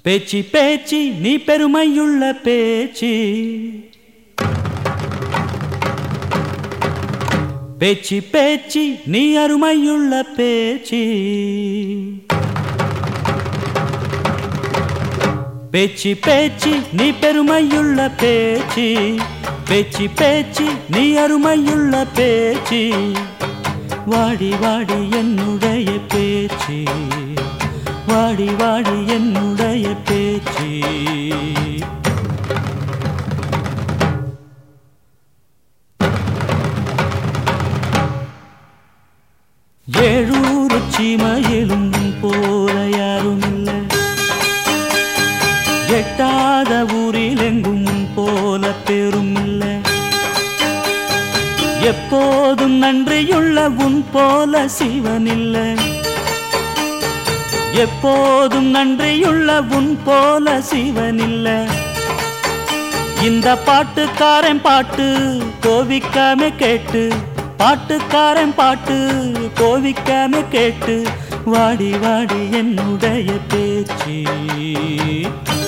பேச்சு பேச்சு நீ பெருமையுள்ள பேச்சு பேச்சு பேச்சு நீ அருமையுள்ள பேச்சு பேச்சு பேச்சு நீ பெருமையுள்ள பேச்சு பேச்சு பேச்சு நீ அருமையுள்ள பேச்சு வாடி வாடி என்னுடைய பேச்சு வாடி வாடி என்னுடைய பேச்சு ஏழூர் சீமையிலும் போல யாரும் இல்லை எட்டாத ஊரில் எங்கும் போல பெரும் இல்லை எப்போதும் நன்றியுள்ள உன் போல சிவன் இல்லை எப்போதும் நன்றியுள்ள உன் போல சிவன் இல்லை இந்த பாட்டுக்காரன் பாட்டு கோவிக்காம கேட்டு பாட்டுக்காரன் பாட்டு கோவிக்காம கேட்டு வாடி வாடி என்னுடைய பேச்சு